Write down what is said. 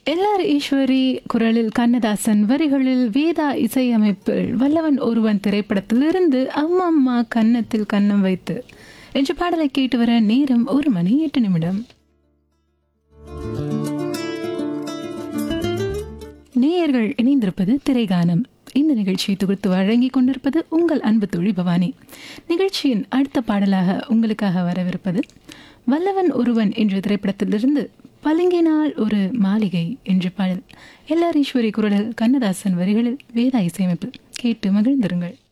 LR Eswari குரலில் கண்ணதாசன் வரிகளில் வேதா இசையமைப்பில் வல்லவன் ஒருவன் திரைப்படத்திலிருந்து அம்மம்மா கன்னத்தில் கன்னம் வைத்து என்ற பாடலை கேட்டு வர நேரம் ஒரு மணி எட்டு நிமிடம் நேயர்கள் இணைந்திருப்பது திரைகானம் இந்த நிகழ்ச்சியை தொகுத்து வழங்கிக் கொண்டிருப்பது உங்கள் அன்பு தோழி பவானி நிகழ்ச்சியின் அடுத்த பாடலாக உங்களுக்காக வரவிருப்பது வல்லவன் ஒருவன் என்ற திரைப்படத்திலிருந்து பளிங்கினால் ஒரு மாளிகை என்ற பாடல் எல்ஆர் ஈஸ்வரி குரலில் கண்ணதாசன் வரிகளில் வேதா இசையமைப்பில் கேட்டு மகிழ்ந்திருங்கள்